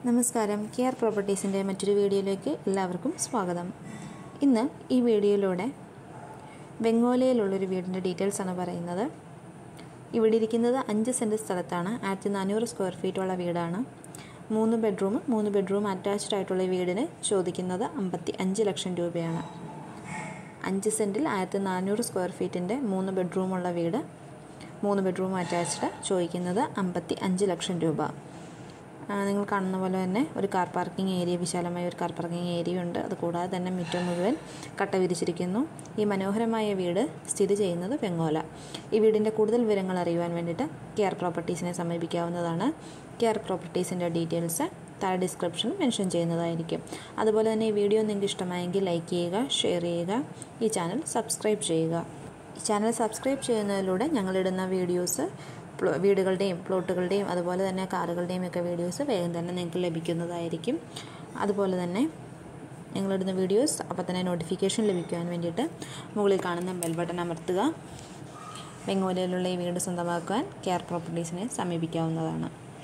നമസ്കാരം കെയർ പ്രോപ്പർട്ടീസിൻ്റെ മറ്റൊരു വീഡിയോയിലേക്ക് എല്ലാവർക്കും സ്വാഗതം ഇന്ന് ഈ വീഡിയോയിലൂടെ ബംഗോലയിലുള്ളൊരു വീടിൻ്റെ ഡീറ്റെയിൽസ് ആണ് പറയുന്നത് ഇവിടെ ഇരിക്കുന്നത് അഞ്ച് സെൻറ്റ് സ്ഥലത്താണ് ആയിരത്തി നാനൂറ് സ്ക്വയർ ഫീറ്റുള്ള വീടാണ് മൂന്ന് ബെഡ്റൂം മൂന്ന് ബെഡ്റൂം അറ്റാച്ച്ഡ് ആയിട്ടുള്ള ഈ വീടിന് ചോദിക്കുന്നത് അമ്പത്തി അഞ്ച് ലക്ഷം രൂപയാണ് അഞ്ച് സെൻറ്റിൽ ആയിരത്തി നാനൂറ് സ്ക്വയർ ഫീറ്റിൻ്റെ മൂന്ന് ബെഡ്റൂമുള്ള വീട് മൂന്ന് ബെഡ്റൂം അറ്റാച്ച്ഡ് ചോദിക്കുന്നത് അമ്പത്തി അഞ്ച് ലക്ഷം രൂപ ആ, നിങ്ങൾ കാണുന്ന പോലെ തന്നെ ഒരു കാർ പാർക്കിംഗ് ഏരിയ വിശാലമായ ഒരു കാർ പാർക്കിംഗ് ഏരിയ ഉണ്ട് അതുകൂടാതെ തന്നെ മുറ്റം മുഴുവൻ കട്ട വിരിച്ചിരിക്കുന്നു ഈ മനോഹരമായ വീട് സ്ഥിതി ചെയ്യുന്നത് വെങ്ങോല ഈ വീടിൻ്റെ കൂടുതൽ വിവരങ്ങൾ അറിയുവാൻ വേണ്ടിയിട്ട് കെയർ പ്രോപ്പർട്ടീസിനെ സമീപിക്കാവുന്നതാണ് കെയർ പ്രോപ്പർട്ടീസിൻ്റെ ഡീറ്റെയിൽസ് താഴെ ഡിസ്ക്രിപ്ഷൻ മെൻഷൻ ചെയ്യുന്നതായിരിക്കും അതുപോലെ തന്നെ ഈ വീഡിയോ നിങ്ങൾക്ക് ഇഷ്ടമായെങ്കിൽ ലൈക്ക് ചെയ്യുക ഷെയർ ചെയ്യുക ഈ ചാനൽ സബ്സ്ക്രൈബ് ചെയ്യുക ഈ ചാനൽ സബ്സ്ക്രൈബ് ചെയ്യുന്നതിലൂടെ ഞങ്ങളിടുന്ന വീഡിയോസ് പ്ലോ- വീടുകളുടെയും പ്ലോട്ടുകളുടെയും അതുപോലെ തന്നെ കാറുകളുടെയും ഒക്കെ വീഡിയോസ് വേഗം തന്നെ നിങ്ങൾക്ക് ലഭിക്കുന്നതായിരിക്കും അതുപോലെ തന്നെ ഞങ്ങളിടുന്ന വീഡിയോസ് അപ്പോൾ തന്നെ നോട്ടിഫിക്കേഷൻ ലഭിക്കുവാൻ വേണ്ടിയിട്ട് മുകളിൽ കാണുന്ന ബെൽ ബട്ടൺ അമർത്തുക വെങ്ങോലയിലുള്ള ഈ വീട് സ്വന്തമാക്കുവാൻ കെയർ പ്രോപ്പർട്ടീസിനെ സമീപിക്കാവുന്നതാണ്